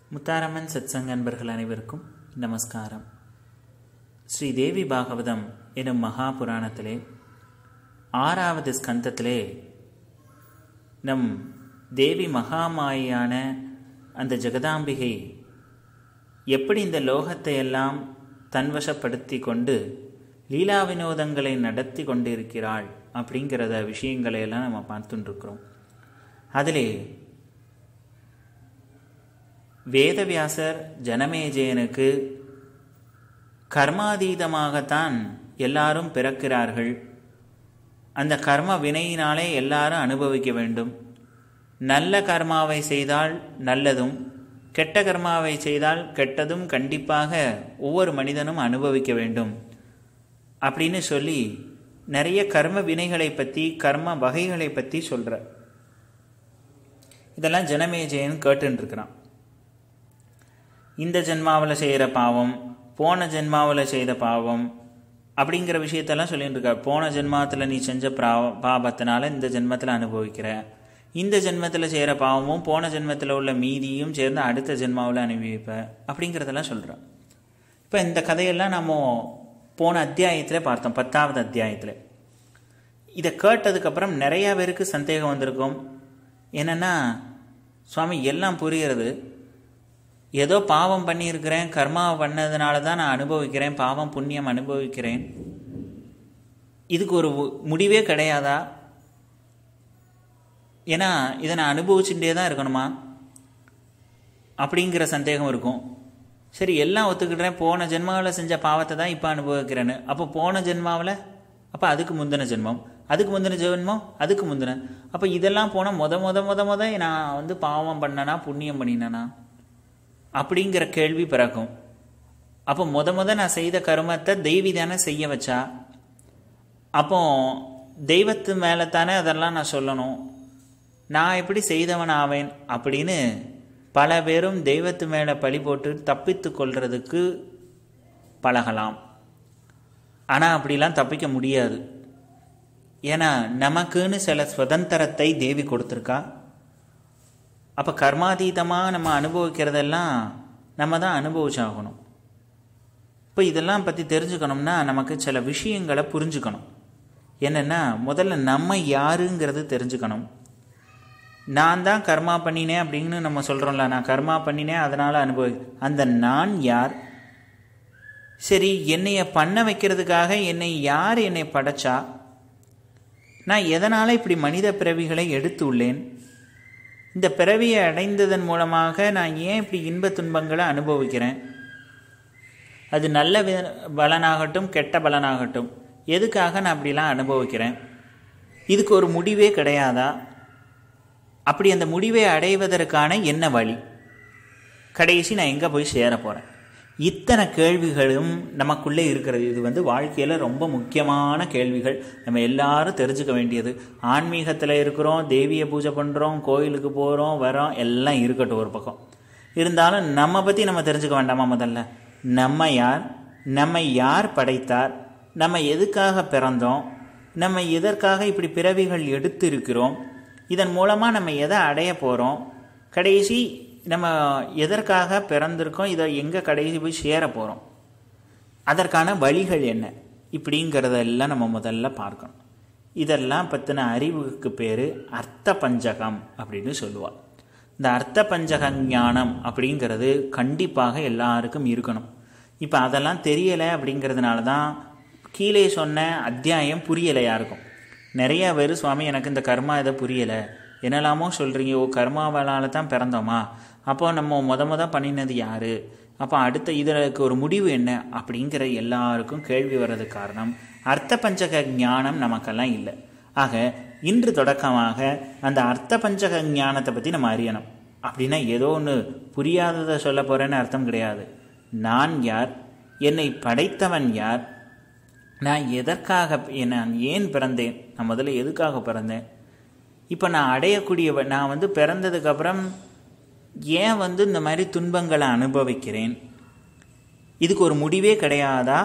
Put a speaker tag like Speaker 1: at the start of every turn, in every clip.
Speaker 1: முத்தாரம்மன் சத்சங்க அன்பர்கள் அனைவருக்கும் நமஸ்காரம் ஸ்ரீ தேவி பாகவதம் எனும் மகா புராணத்திலே ஆறாவது ஸ்கந்தத்திலே நம் தேவி மகாமாயான அந்த ஜெகதாம்பிகை எப்படி இந்த லோகத்தை எல்லாம் தன்வசப்படுத்தி கொண்டு லீலா வினோதங்களை நடத்தி கொண்டிருக்கிறாள் அப்படிங்கிறத விஷயங்களை எல்லாம் நம்ம பார்த்துட்டுருக்குறோம் அதிலே வேதவியாசர் ஜனமேஜயனுக்கு கர்மாதீதமாகத்தான் எல்லாரும் பிறக்கிறார்கள் அந்த கர்ம வினையினாலே எல்லாரும் அனுபவிக்க வேண்டும் நல்ல கர்மாவை செய்தால் நல்லதும் கெட்ட கர்மாவை செய்தால் கெட்டதும் கண்டிப்பாக ஒவ்வொரு மனிதனும் அனுபவிக்க வேண்டும் அப்படின்னு சொல்லி நிறைய கர்ம வினைகளை பற்றி கர்ம வகைகளை பற்றி சொல்கிற இதெல்லாம் ஜனமேஜயன் கேட்டுருக்கிறான் இந்த ஜென்மாவில் செய்கிற பாவம் போன ஜென்மாவில் செய்த பாவம் அப்படிங்கிற விஷயத்தெல்லாம் சொல்லிட்டு இருக்கார் போன ஜென்மத்தில் நீ செஞ்ச பாவ பாபத்தினால இந்த ஜென்மத்தில் அனுபவிக்கிற இந்த ஜென்மத்தில் செய்கிற பாவமும் போன ஜென்மத்தில் உள்ள மீதியும் சேர்ந்து அடுத்த ஜென்மாவில் அனுபவிப்ப அப்படிங்கிறதெல்லாம் சொல்கிறான் இப்போ இந்த கதையெல்லாம் நம்ம போன அத்தியாயத்தில் பார்த்தோம் பத்தாவது அத்தியாயத்தில் இதை கேட்டதுக்கப்புறம் நிறையா பேருக்கு சந்தேகம் வந்திருக்கும் என்னென்னா சுவாமி எல்லாம் புரிகிறது ஏதோ பாவம் பண்ணியிருக்கிறேன் கர்மாவை பண்ணதுனால தான் நான் அனுபவிக்கிறேன் பாவம் புண்ணியம் அனுபவிக்கிறேன் இதுக்கு ஒரு முடிவே கிடையாதா ஏன்னா இதை நான் அனுபவிச்சுட்டே தான் இருக்கணுமா அப்படிங்கிற சந்தேகம் இருக்கும் சரி எல்லாம் ஒத்துக்கிட்டேன் போன ஜென்மாவில் செஞ்ச பாவத்தை தான் இப்போ அனுபவிக்கிறேன்னு அப்போ போன ஜென்மாவில் அப்போ அதுக்கு முந்தின ஜென்மம் அதுக்கு முந்தின ஜென்மம் அதுக்கு முந்தின அப்போ இதெல்லாம் போனால் முத முத முத முத நான் வந்து பாவம் பண்ணனா புண்ணியம் பண்ணினேனா அப்படிங்கிற கேள்வி பிறக்கும் அப்போ முத முத நான் செய்த கருமத்தை தெய்வி தானே செய்ய வச்சா அப்போ தெய்வத்து மேலே தானே அதெல்லாம் நான் சொல்லணும் நான் எப்படி செய்தவன் ஆவேன் அப்படின்னு பல பேரும் தெய்வத்து மேலே பழி போட்டு தப்பித்து கொள்றதுக்கு பழகலாம் ஆனால் அப்படிலாம் தப்பிக்க முடியாது ஏன்னா நமக்குன்னு சில சுதந்திரத்தை தேவி கொடுத்துருக்கா அப்போ கர்மாதீதமாக நம்ம அனுபவிக்கிறதெல்லாம் நம்ம தான் அனுபவிச்சாகணும் இப்போ இதெல்லாம் பற்றி தெரிஞ்சுக்கணும்னா நமக்கு சில விஷயங்களை புரிஞ்சுக்கணும் என்னென்னா முதல்ல நம்ம யாருங்கிறது தெரிஞ்சுக்கணும் நான் தான் கர்மா பண்ணினேன் அப்படின்னு நம்ம சொல்கிறோம்ல நான் கர்மா பண்ணினேன் அதனால் அனுபவி அந்த நான் யார் சரி என்னைய பண்ண வைக்கிறதுக்காக என்னை யார் என்னை படைச்சா நான் எதனால் இப்படி மனித பிறவிகளை எடுத்து உள்ளேன் இந்த பிறவியை அடைந்ததன் மூலமாக நான் ஏன் இப்படி இன்ப துன்பங்களை அனுபவிக்கிறேன் அது நல்ல பலனாகட்டும் கெட்ட பலனாகட்டும் எதுக்காக நான் அப்படிலாம் அனுபவிக்கிறேன் இதுக்கு ஒரு முடிவே கிடையாதா அப்படி அந்த முடிவை அடைவதற்கான என்ன வழி கடைசி நான் எங்கே போய் சேர போகிறேன் இத்தனை கேள்விகளும் நமக்குள்ளே இருக்கிறது இது வந்து வாழ்க்கையில் ரொம்ப முக்கியமான கேள்விகள் நம்ம எல்லாரும் தெரிஞ்சுக்க வேண்டியது ஆன்மீகத்தில் இருக்கிறோம் தேவியை பூஜை பண்ணுறோம் கோயிலுக்கு போகிறோம் வரோம் எல்லாம் இருக்கட்டும் ஒரு பக்கம் இருந்தாலும் நம்ம பற்றி நம்ம தெரிஞ்சுக்க வேண்டாமா முதல்ல நம்ம யார் நம்ம யார் படைத்தார் நம்ம எதுக்காக பிறந்தோம் நம்ம எதற்காக இப்படி பிறவிகள் எடுத்து இருக்கிறோம் இதன் மூலமாக நம்ம எதை அடைய போகிறோம் கடைசி நம்ம எதற்காக பிறந்திருக்கோம் இதை எங்கே கடைசி போய் சேர போகிறோம் அதற்கான வழிகள் என்ன இப்படிங்கிறதெல்லாம் நம்ம முதல்ல பார்க்கணும் இதெல்லாம் பற்றின அறிவுக்கு பேர் அர்த்த பஞ்சகம் அப்படின்னு சொல்லுவாள் இந்த அர்த்த பஞ்சக ஞானம் அப்படிங்கிறது கண்டிப்பாக எல்லாருக்கும் இருக்கணும் இப்போ அதெல்லாம் தெரியலை அப்படிங்கிறதுனால தான் கீழே சொன்ன அத்தியாயம் புரியலையாக இருக்கும் நிறைய பேர் சுவாமி எனக்கு இந்த கர்மா இதை புரியலை என்னெல்லாமோ சொல்கிறீங்க ஓ கர்மாவளால் தான் பிறந்தோமா அப்போ நம்ம முத முத பண்ணினது யார் அப்போ அடுத்த இதற்கு ஒரு முடிவு என்ன அப்படிங்கிற எல்லாருக்கும் கேள்வி வர்றதுக்கு காரணம் அர்த்த பஞ்சக ஞானம் நமக்கெல்லாம் இல்லை ஆக இன்று தொடக்கமாக அந்த அர்த்த பஞ்சக ஞானத்தை பற்றி நம்ம அறியணும் அப்படின்னா ஏதோ ஒன்று புரியாததை சொல்ல போகிறேன்னு அர்த்தம் கிடையாது நான் யார் என்னை படைத்தவன் யார் நான் எதற்காக நான் ஏன் பிறந்தேன் நான் முதல்ல எதுக்காக பிறந்தேன் இப்போ நான் அடையக்கூடிய நான் வந்து பிறந்ததுக்கப்புறம் ஏன் வந்து இந்த மாதிரி துன்பங்களை அனுபவிக்கிறேன் இதுக்கு ஒரு முடிவே கிடையாதா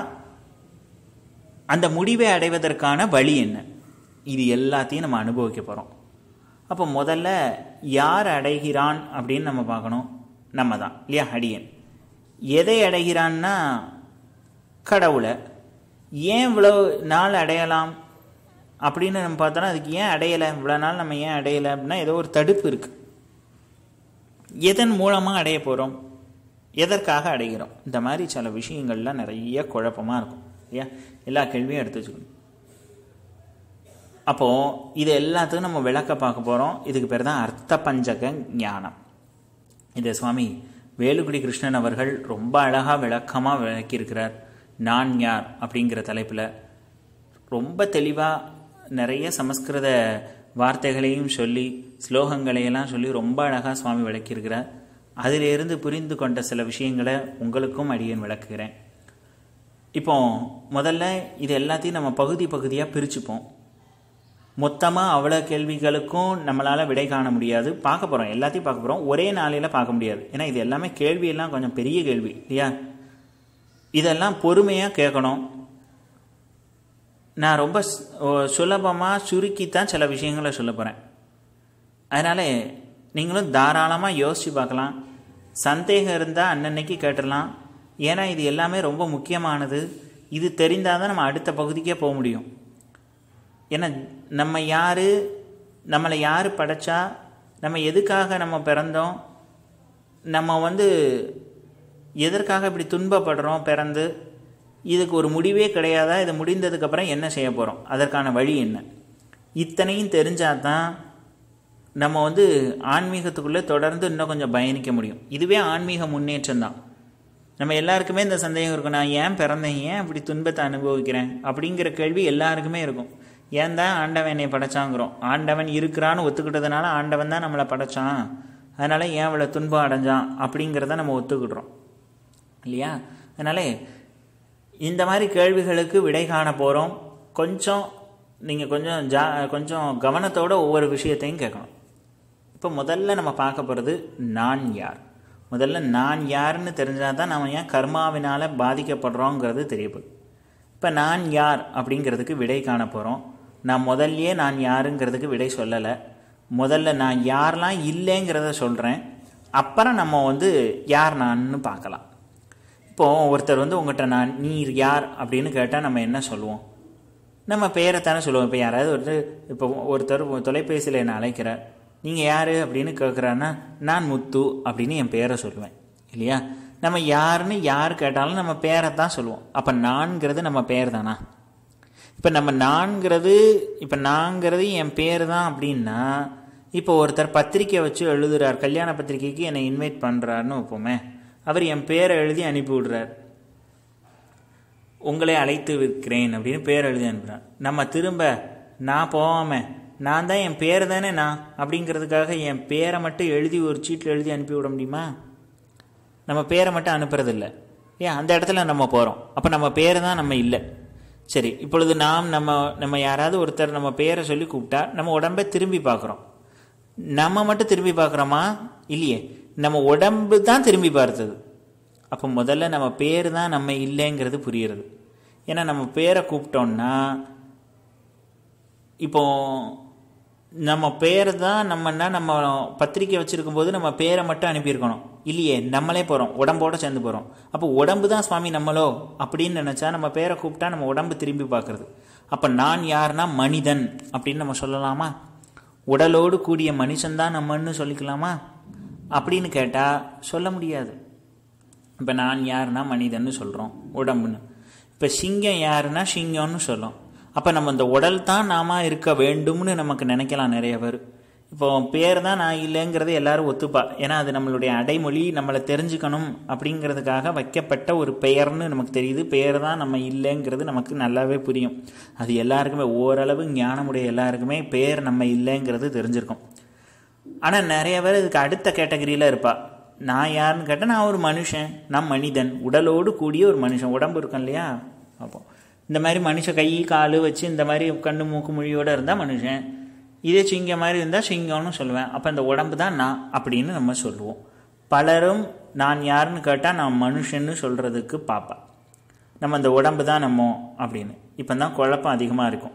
Speaker 1: அந்த முடிவை அடைவதற்கான வழி என்ன இது எல்லாத்தையும் நம்ம அனுபவிக்க போகிறோம் அப்போ முதல்ல யார் அடைகிறான் அப்படின்னு நம்ம பார்க்கணும் நம்ம தான் இல்லையா அடியன் எதை அடைகிறான்னா கடவுளை ஏன் இவ்வளோ நாள் அடையலாம் அப்படின்னு நம்ம பார்த்தோன்னா அதுக்கு ஏன் அடையலை இவ்வளோ நாள் நம்ம ஏன் அடையலை அப்படின்னா ஏதோ ஒரு தடுப்பு இருக்குது எதன் மூலமாக அடைய போகிறோம் எதற்காக அடைகிறோம் இந்த மாதிரி சில விஷயங்கள்லாம் நிறைய குழப்பமாக இருக்கும் இல்லையா எல்லா கேள்வியும் எடுத்து வச்சுக்கணும் அப்போது இது எல்லாத்துக்கும் நம்ம விளக்க பார்க்க போகிறோம் இதுக்கு பேர் தான் அர்த்த பஞ்சக ஞானம் இதை சுவாமி வேலுக்குடி கிருஷ்ணன் அவர்கள் ரொம்ப அழகாக விளக்கமாக விளக்கியிருக்கிறார் நான் யார் அப்படிங்கிற தலைப்பில் ரொம்ப தெளிவாக நிறைய சமஸ்கிருத வார்த்தைகளையும் சொல்லி ஸ்லோகங்களையெல்லாம் சொல்லி ரொம்ப அழகாக சுவாமி விளக்கியிருக்கிறார் அதிலிருந்து புரிந்து கொண்ட சில விஷயங்களை உங்களுக்கும் அடியேன் விளக்குகிறேன் இப்போ முதல்ல இது எல்லாத்தையும் நம்ம பகுதி பகுதியாக பிரிச்சுப்போம் மொத்தமாக அவ்வளோ கேள்விகளுக்கும் நம்மளால் விடை காண முடியாது பார்க்க போகிறோம் எல்லாத்தையும் பார்க்க போகிறோம் ஒரே நாளையில் பார்க்க முடியாது ஏன்னா இது எல்லாமே கேள்வியெல்லாம் கொஞ்சம் பெரிய கேள்வி இல்லையா இதெல்லாம் பொறுமையாக கேட்கணும் நான் ரொம்ப சுலபமாக சுருக்கித்தான் சில விஷயங்களை சொல்ல போகிறேன் அதனால் நீங்களும் தாராளமாக யோசித்து பார்க்கலாம் சந்தேகம் இருந்தால் அன்னன்னைக்கு கேட்டுடலாம் ஏன்னா இது எல்லாமே ரொம்ப முக்கியமானது இது தெரிந்தால் தான் நம்ம அடுத்த பகுதிக்கே போக முடியும் ஏன்னா நம்ம யார் நம்மளை யார் படைச்சா நம்ம எதுக்காக நம்ம பிறந்தோம் நம்ம வந்து எதற்காக இப்படி துன்பப்படுறோம் பிறந்து இதுக்கு ஒரு முடிவே கிடையாதா இது முடிந்ததுக்கப்புறம் என்ன செய்ய போகிறோம் அதற்கான வழி என்ன இத்தனையும் தெரிஞ்சால் தான் நம்ம வந்து ஆன்மீகத்துக்குள்ளே தொடர்ந்து இன்னும் கொஞ்சம் பயணிக்க முடியும் இதுவே ஆன்மீக முன்னேற்றம் தான் நம்ம எல்லாருக்குமே இந்த சந்தேகம் இருக்கும் நான் ஏன் பிறந்தேன் ஏன் இப்படி துன்பத்தை அனுபவிக்கிறேன் அப்படிங்கிற கேள்வி எல்லாருக்குமே இருக்கும் ஏன் தான் ஆண்டவன் என்னை படைச்சாங்கிறோம் ஆண்டவன் இருக்கிறான்னு ஒத்துக்கிட்டதுனால ஆண்டவன் தான் நம்மளை படைச்சான் அதனால் ஏன் இவ்வளோ துன்பம் அடைஞ்சான் அப்படிங்கிறத நம்ம ஒத்துக்கிடுறோம் இல்லையா அதனால் இந்த மாதிரி கேள்விகளுக்கு விடை காண போகிறோம் கொஞ்சம் நீங்கள் கொஞ்சம் ஜா கொஞ்சம் கவனத்தோட ஒவ்வொரு விஷயத்தையும் கேட்கணும் இப்போ முதல்ல நம்ம பார்க்க போகிறது நான் யார் முதல்ல நான் யாருன்னு தெரிஞ்சால் தான் நம்ம ஏன் கர்மாவினால் பாதிக்கப்படுறோங்கிறது தெரியப்படுது இப்போ நான் யார் அப்படிங்கிறதுக்கு விடை காண போகிறோம் நான் முதல்லையே நான் யாருங்கிறதுக்கு விடை சொல்லலை முதல்ல நான் யாரெல்லாம் இல்லைங்கிறத சொல்கிறேன் அப்புறம் நம்ம வந்து யார் நான்னு பார்க்கலாம் இப்போது ஒருத்தர் வந்து உங்கள்கிட்ட நான் நீர் யார் அப்படின்னு கேட்டால் நம்ம என்ன சொல்லுவோம் நம்ம பேரை தானே சொல்லுவோம் இப்போ யாராவது ஒருத்தர் இப்போ ஒருத்தர் தொலைபேசியில் என்னை அழைக்கிறார் நீங்கள் யார் அப்படின்னு கேட்குறான்னா நான் முத்து அப்படின்னு என் பேரை சொல்லுவேன் இல்லையா நம்ம யாருன்னு யார் கேட்டாலும் நம்ம பேரை தான் சொல்லுவோம் அப்போ நான்கிறது நம்ம பேர் தானா இப்போ நம்ம நான்கிறது இப்போ நான்கிறது என் பேர் தான் அப்படின்னா இப்போ ஒருத்தர் பத்திரிக்கை வச்சு எழுதுறார் கல்யாண பத்திரிக்கைக்கு என்னை இன்வைட் பண்ணுறாருன்னு வைப்போமே அவர் என் பேரை எழுதி அனுப்பி விடுறார் உங்களை அழைத்து விற்கிறேன் அப்படின்னு பேர் எழுதி அனுப்புகிறார் நம்ம திரும்ப நான் போகாமல் நான் தான் என் பேர் தானே நான் அப்படிங்கிறதுக்காக என் பேரை மட்டும் எழுதி ஒரு சீட்டில் எழுதி அனுப்பி விட முடியுமா நம்ம பேரை மட்டும் அனுப்புறதில்ல ஏன் அந்த இடத்துல நம்ம போகிறோம் அப்போ நம்ம பேர் தான் நம்ம இல்லை சரி இப்பொழுது நாம் நம்ம நம்ம யாராவது ஒருத்தர் நம்ம பேரை சொல்லி கூப்பிட்டா நம்ம உடம்பை திரும்பி பார்க்குறோம் நம்ம மட்டும் திரும்பி பார்க்குறோமா இல்லையே நம்ம உடம்பு தான் திரும்பி பார்த்தது அப்போ முதல்ல நம்ம பேர் தான் நம்ம இல்லைங்கிறது புரியுறது ஏன்னா நம்ம பேரை கூப்பிட்டோம்னா இப்போ நம்ம பேர் தான் நம்மன்னா நம்ம பத்திரிக்கை வச்சுருக்கும் போது நம்ம பேரை மட்டும் அனுப்பியிருக்கணும் இல்லையே நம்மளே போகிறோம் உடம்போட சேர்ந்து போகிறோம் அப்போ உடம்பு தான் சுவாமி நம்மளோ அப்படின்னு நினச்சா நம்ம பேரை கூப்பிட்டா நம்ம உடம்பு திரும்பி பார்க்குறது அப்போ நான் யாருன்னா மனிதன் அப்படின்னு நம்ம சொல்லலாமா உடலோடு கூடிய மனுஷன்தான் நம்மன்னு சொல்லிக்கலாமா அப்படின்னு கேட்டால் சொல்ல முடியாது இப்போ நான் யாருன்னா மனிதன்னு சொல்கிறோம் உடம்புன்னு இப்போ சிங்கம் யாருன்னா சிங்கம்னு சொல்லும் அப்போ நம்ம இந்த உடல் தான் நாம இருக்க வேண்டும்னு நமக்கு நினைக்கலாம் நிறைய பேர் இப்போ பேர் தான் நான் இல்லைங்கிறத எல்லாரும் ஒத்துப்பா ஏன்னா அது நம்மளுடைய அடைமொழி நம்மளை தெரிஞ்சுக்கணும் அப்படிங்கிறதுக்காக வைக்கப்பட்ட ஒரு பெயர்னு நமக்கு தெரியுது பெயர் தான் நம்ம இல்லைங்கிறது நமக்கு நல்லாவே புரியும் அது எல்லாருக்குமே ஓரளவு ஞானமுடைய எல்லாருக்குமே பெயர் நம்ம இல்லைங்கிறது தெரிஞ்சிருக்கும் ஆனால் நிறைய பேர் இதுக்கு அடுத்த கேட்டகரியில் இருப்பா நான் யாருன்னு கேட்டால் நான் ஒரு மனுஷன் நான் மனிதன் உடலோடு கூடிய ஒரு மனுஷன் உடம்பு இருக்கும் இல்லையா அப்போ இந்த மாதிரி மனுஷ கை கால் வச்சு இந்த மாதிரி கண்ணு மூக்கு மொழியோடு இருந்தால் மனுஷன் இதே சிங்கம் மாதிரி இருந்தால் சிங்கம்னு சொல்லுவேன் அப்போ இந்த உடம்பு தான் நான் அப்படின்னு நம்ம சொல்லுவோம் பலரும் நான் யாருன்னு கேட்டால் நான் மனுஷன்னு சொல்கிறதுக்கு பார்ப்பா நம்ம இந்த உடம்பு தான் நம்ம அப்படின்னு இப்போ தான் குழப்பம் அதிகமாக இருக்கும்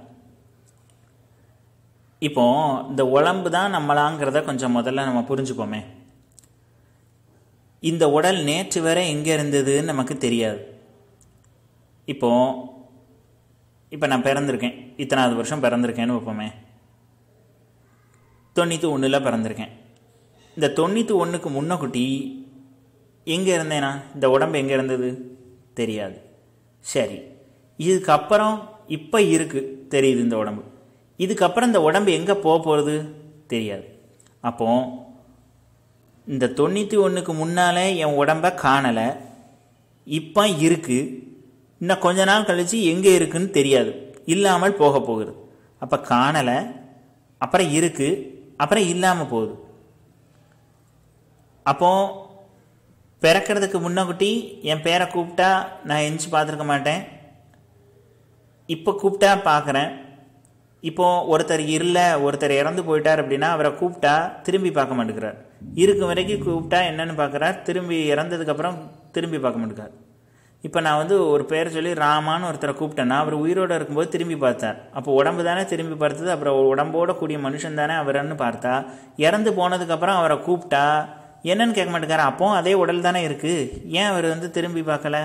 Speaker 1: இப்போ இந்த உடம்பு தான் நம்மளாங்கிறத கொஞ்சம் முதல்ல நம்ம புரிஞ்சுப்போமே இந்த உடல் நேற்று வரை எங்கே இருந்ததுன்னு நமக்கு தெரியாது இப்போ இப்போ நான் பிறந்திருக்கேன் இத்தனாவது வருஷம் பிறந்திருக்கேன்னு வைப்போமே தொண்ணூற்றி ஒன்றில் பிறந்திருக்கேன் இந்த தொண்ணூற்றி ஒன்றுக்கு முன்னக்குட்டி எங்கே இருந்தேனா இந்த உடம்பு எங்கே இருந்தது தெரியாது சரி இதுக்கப்புறம் இப்போ இருக்குது தெரியுது இந்த உடம்பு இதுக்கப்புறம் இந்த உடம்பு எங்கே போக போகிறது தெரியாது அப்போ இந்த தொண்ணூற்றி ஒன்றுக்கு முன்னால் என் உடம்ப காணலை இப்போ இருக்குது இன்னும் கொஞ்ச நாள் கழித்து எங்கே இருக்குன்னு தெரியாது இல்லாமல் போக போகுது அப்போ காணலை அப்புறம் இருக்குது அப்புறம் இல்லாமல் போகுது அப்போ பிறக்கிறதுக்கு முன்னக்குட்டி என் பேரை கூப்பிட்டா நான் எந்திச்சு பார்த்துருக்க மாட்டேன் இப்போ கூப்பிட்டா பார்க்குறேன் இப்போ ஒருத்தர் இல்லை ஒருத்தர் இறந்து போயிட்டார் அப்படின்னா அவரை கூப்பிட்டா திரும்பி பார்க்க மாட்டேங்கிறார் இருக்கும் வரைக்கும் கூப்பிட்டா என்னன்னு பார்க்குறார் திரும்பி இறந்ததுக்கப்புறம் திரும்பி பார்க்க மாட்டேங்கிறார் இப்போ நான் வந்து ஒரு பேர் சொல்லி ராமான்னு ஒருத்தரை கூப்பிட்டேன்னா அவர் உயிரோடு இருக்கும்போது திரும்பி பார்த்தார் அப்போ உடம்பு தானே திரும்பி பார்த்தது அப்புறம் உடம்போட கூடிய மனுஷன் தானே அவரன்னு பார்த்தா இறந்து போனதுக்கப்புறம் அவரை கூப்பிட்டா என்னன்னு கேட்க மாட்டேங்காரு அப்போ அதே உடல் தானே இருக்குது ஏன் அவர் வந்து திரும்பி பார்க்கல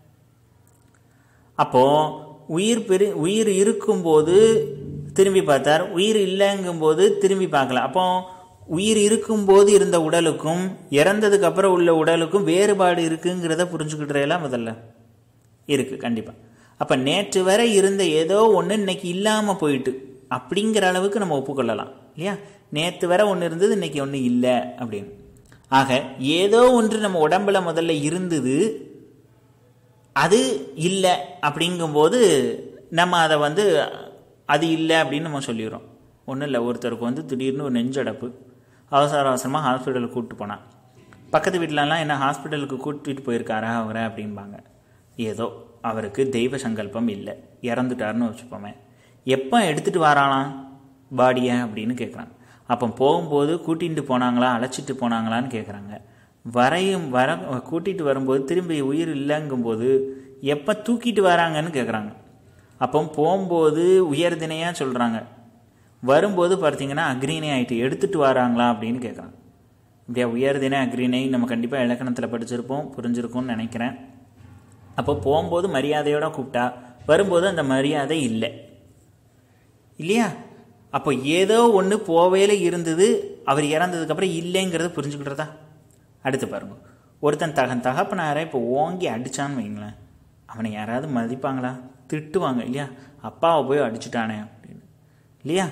Speaker 1: அப்போ உயிர் பெரு உயிர் இருக்கும்போது திரும்பி பார்த்தார் உயிர் இல்லைங்கும்போது திரும்பி பார்க்கல அப்போ உயிர் இருக்கும்போது இருந்த உடலுக்கும் இறந்ததுக்கு அப்புறம் உள்ள உடலுக்கும் வேறுபாடு இருக்குங்கிறத புரிஞ்சுக்கிட்டுறேல முதல்ல இருக்கு கண்டிப்பா அப்ப நேற்று வரை இருந்த ஏதோ ஒன்று இன்னைக்கு இல்லாம போயிட்டு அப்படிங்கிற அளவுக்கு நம்ம ஒப்புக்கொள்ளலாம் இல்லையா நேற்று வரை ஒன்று இருந்தது இன்னைக்கு ஒன்று இல்லை அப்படின்னு ஆக ஏதோ ஒன்று நம்ம உடம்புல முதல்ல இருந்தது அது இல்லை அப்படிங்கும்போது நம்ம அதை வந்து அது இல்லை அப்படின்னு நம்ம சொல்லிடுறோம் ஒன்றும் இல்லை ஒருத்தருக்கு வந்து திடீர்னு ஒரு நெஞ்சடப்பு அவசர அவசரமாக ஹாஸ்பிட்டலுக்கு கூப்பிட்டு போனான் பக்கத்து வீட்டிலலாம் என்ன ஹாஸ்பிட்டலுக்கு கூட்டிகிட்டு போயிருக்காரா அவரை அப்படிம்பாங்க ஏதோ அவருக்கு தெய்வ சங்கல்பம் இல்லை இறந்துட்டாருன்னு வச்சுப்போமே எப்போ எடுத்துகிட்டு வரானாம் பாடியை அப்படின்னு கேட்குறாங்க அப்போ போகும்போது கூட்டிகிட்டு போனாங்களா அழைச்சிட்டு போனாங்களான்னு கேட்குறாங்க வரையும் வர கூட்டிகிட்டு வரும்போது திரும்பி உயிர் இல்லைங்கும்போது எப்போ தூக்கிட்டு வராங்கன்னு கேட்குறாங்க அப்போ போகும்போது உயர்தினையாக சொல்கிறாங்க வரும்போது பார்த்தீங்கன்னா அக்ரிணை ஆகிட்டு எடுத்துகிட்டு வராங்களா அப்படின்னு கேட்குறாங்க இப்படியா உயர்தினை அக்ரிணை நம்ம கண்டிப்பாக இலக்கணத்தில் படிச்சிருப்போம் புரிஞ்சிருக்கும்னு நினைக்கிறேன் அப்போ போகும்போது மரியாதையோட கூப்பிட்டா வரும்போது அந்த மரியாதை இல்லை இல்லையா அப்போ ஏதோ ஒன்று போவேல இருந்தது அவர் இறந்ததுக்கப்புறம் இல்லைங்கிறத புரிஞ்சுக்கிட்டதா அடுத்து பாருங்க ஒருத்தன் தகன் தகப்பனாரை இப்போ ஓங்கி அடித்தான்னு வைங்களேன் அவனை யாராவது மதிப்பாங்களா திட்டுவாங்க இல்லையா அப்பாவை போய் அடிச்சுட்டானே அப்படின்னு இல்லையா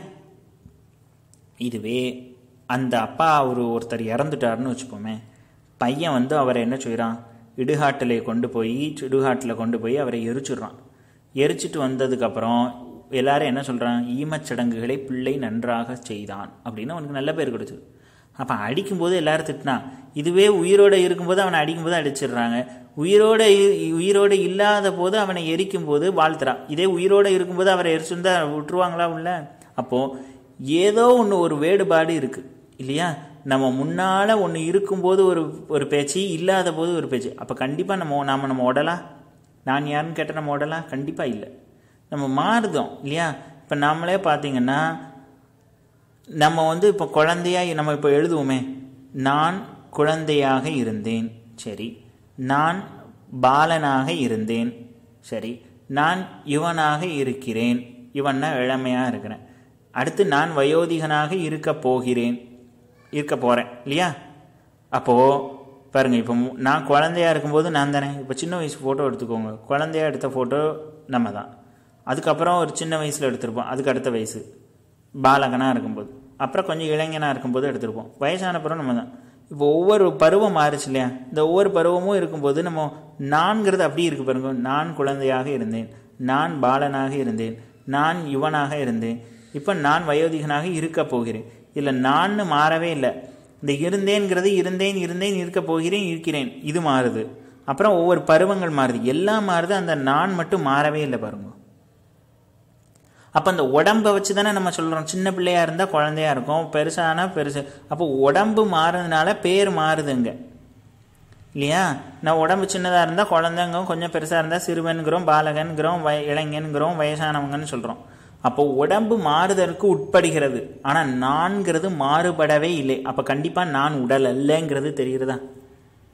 Speaker 1: இதுவே அந்த அப்பா அவர் ஒருத்தர் இறந்துட்டாருன்னு வச்சுப்போமே பையன் வந்து அவரை என்ன செய்கிறான் இடுகாட்டில் கொண்டு போய் இடுகாட்டில் கொண்டு போய் அவரை எரிச்சிடுறான் எரிச்சிட்டு வந்ததுக்கப்புறம் எல்லாரும் என்ன சொல்கிறான் ஈமச்சடங்குகளை பிள்ளை நன்றாக செய்தான் அப்படின்னு அவனுக்கு நல்ல பேர் கிடைச்சது அப்போ அடிக்கும்போது எல்லாரும் திட்டினா இதுவே உயிரோடு இருக்கும்போது அவனை அடிக்கும்போது அடிச்சிடுறாங்க உயிரோட உயிரோடு இல்லாத போது அவனை எரிக்கும் போது வாழ்த்துறான் இதே உயிரோடு இருக்கும்போது அவரை எரிச்சிருந்தா விட்டுருவாங்களா உள்ள அப்போது ஏதோ ஒன்று ஒரு வேறுபாடு இருக்குது இல்லையா நம்ம முன்னால் ஒன்று இருக்கும்போது ஒரு ஒரு பேச்சு இல்லாத போது ஒரு பேச்சு அப்போ கண்டிப்பாக நம்ம நாம் நம்ம உடலா நான் யாருன்னு கேட்ட நம்ம உடலா கண்டிப்பாக இல்லை நம்ம மாறுதோம் இல்லையா இப்போ நம்மளே பார்த்தீங்கன்னா நம்ம வந்து இப்போ குழந்தையா நம்ம இப்போ எழுதுவோமே நான் குழந்தையாக இருந்தேன் சரி நான் பாலனாக இருந்தேன் சரி நான் இவனாக இருக்கிறேன் இவன்னா இளமையாக இருக்கிறேன் அடுத்து நான் வயோதிகனாக இருக்க போகிறேன் இருக்க போகிறேன் இல்லையா அப்போது பாருங்க இப்போ நான் குழந்தையா இருக்கும்போது நான் தானே இப்போ சின்ன வயசு ஃபோட்டோ எடுத்துக்கோங்க குழந்தையா எடுத்த ஃபோட்டோ நம்ம தான் அதுக்கப்புறம் ஒரு சின்ன வயசில் எடுத்திருப்போம் அதுக்கு அடுத்த வயசு பாலகனாக இருக்கும்போது அப்புறம் கொஞ்சம் இளைஞனாக இருக்கும்போது எடுத்திருப்போம் வயசானப்புறம் நம்ம தான் இப்போ ஒவ்வொரு பருவம் மாறுச்சு இல்லையா இந்த ஒவ்வொரு பருவமும் இருக்கும்போது நம்ம நான்கிறது அப்படி இருக்கு பாருங்க நான் குழந்தையாக இருந்தேன் நான் பாலனாக இருந்தேன் நான் யுவனாக இருந்தேன் இப்போ நான் வயோதிகனாக இருக்க போகிறேன் இல்லை நான்னு மாறவே இல்லை இந்த இருந்தேன்கிறது இருந்தேன் இருந்தேன் இருக்க போகிறேன் இருக்கிறேன் இது மாறுது அப்புறம் ஒவ்வொரு பருவங்கள் மாறுது எல்லாம் மாறுது அந்த நான் மட்டும் மாறவே இல்லை பாருங்க அப்போ அந்த உடம்பை வச்சு தானே நம்ம சொல்கிறோம் சின்ன பிள்ளையா இருந்தால் குழந்தையா இருக்கும் பெருசானா பெருசு அப்போ உடம்பு மாறுறதுனால பேர் மாறுதுங்க இல்லையா நான் உடம்பு சின்னதாக இருந்தால் குழந்தைங்க கொஞ்சம் பெருசாக இருந்தால் சிறுவன்கிறோம் பாலகன்கிறோம் வய இளைஞன்கிறோம் வயசானவங்கன்னு சொல்கிறோம் அப்போ உடம்பு மாறுதலுக்கு உட்படுகிறது ஆனால் நான்கிறது மாறுபடவே இல்லை அப்போ கண்டிப்பாக நான் உடல் அல்லங்கிறது தெரிகிறதா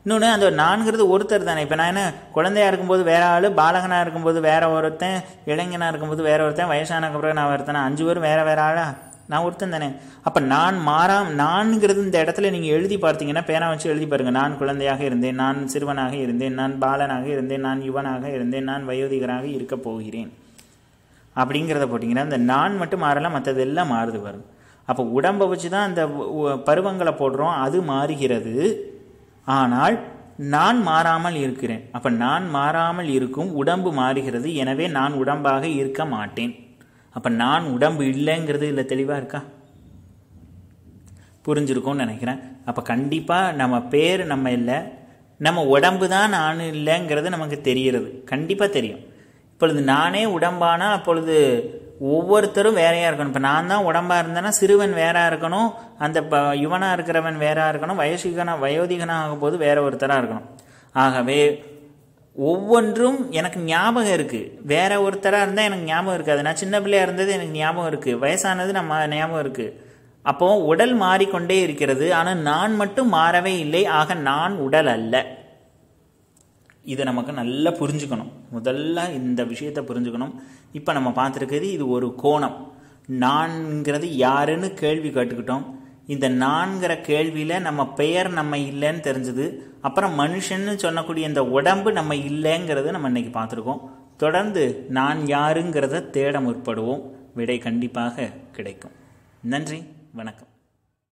Speaker 1: இன்னொன்று அந்த நான்கிறது ஒருத்தர் தானே இப்போ நான் என்ன குழந்தையா இருக்கும்போது வேற ஆள் பாலகனாக இருக்கும்போது வேற ஒருத்தன் இளைஞனாக இருக்கும்போது வேற ஒருத்தன் வயசானதுக்கு அப்புறம் நான் ஒருத்தன் அஞ்சு பேரும் வேற வேற ஆளா நான் ஒருத்தன் தானே அப்போ நான் மாறாம் நான்கிறது இந்த இடத்துல நீங்கள் எழுதி பார்த்தீங்கன்னா பேனா வச்சு எழுதி பாருங்க நான் குழந்தையாக இருந்தேன் நான் சிறுவனாக இருந்தேன் நான் பாலனாக இருந்தேன் நான் யுவனாக இருந்தேன் நான் வயோதிகராக இருக்க போகிறேன் அப்படிங்கிறத போட்டிங்கன்னா இந்த நான் மட்டும் மாறலாம் மற்றது எல்லாம் மாறுது வரும் அப்போ உடம்பை வச்சு தான் அந்த உ- பருவங்களை போடுறோம் அது மாறுகிறது ஆனால் நான் மாறாமல் இருக்கிறேன் அப்போ நான் மாறாமல் இருக்கும் உடம்பு மாறுகிறது எனவே நான் உடம்பாக இருக்க மாட்டேன் அப்போ நான் உடம்பு இல்லைங்கிறது இல்லை தெளிவாக இருக்கா புரிஞ்சிருக்கும்னு நினைக்கிறேன் அப்போ கண்டிப்பாக நம்ம பேர் நம்ம இல்லை நம்ம உடம்பு தான் நான் இல்லைங்கிறது நமக்கு தெரிகிறது கண்டிப்பாக தெரியும் இப்பொழுது நானே உடம்பானா அப்பொழுது ஒவ்வொருத்தரும் வேறையா இருக்கணும் இப்போ நான் தான் உடம்பா இருந்தேன்னா சிறுவன் வேறா இருக்கணும் அந்த ப யுவனா இருக்கிறவன் வேறா இருக்கணும் வயசிகனா வயோதிகனா ஆகும்போது வேற ஒருத்தராக இருக்கணும் ஆகவே ஒவ்வொன்றும் எனக்கு ஞாபகம் இருக்கு வேற ஒருத்தராக இருந்தால் எனக்கு ஞாபகம் இருக்காது நான் சின்ன பிள்ளையா இருந்தது எனக்கு ஞாபகம் இருக்கு வயசானது நம்ம ஞாபகம் இருக்கு அப்போ உடல் மாறிக்கொண்டே இருக்கிறது ஆனால் நான் மட்டும் மாறவே இல்லை ஆக நான் உடல் அல்ல இதை நமக்கு நல்லா புரிஞ்சுக்கணும் முதல்ல இந்த விஷயத்தை புரிஞ்சுக்கணும் இப்போ நம்ம பார்த்துருக்கிறது இது ஒரு கோணம் நான்ங்கிறது யாருன்னு கேள்வி கேட்டுக்கிட்டோம் இந்த நான்கிற கேள்வியில் நம்ம பெயர் நம்ம இல்லைன்னு தெரிஞ்சது அப்புறம் மனுஷன்னு சொல்லக்கூடிய இந்த உடம்பு நம்ம இல்லைங்கிறது நம்ம இன்னைக்கு பார்த்துருக்கோம் தொடர்ந்து நான் யாருங்கிறத தேட முற்படுவோம் விடை கண்டிப்பாக கிடைக்கும் நன்றி வணக்கம்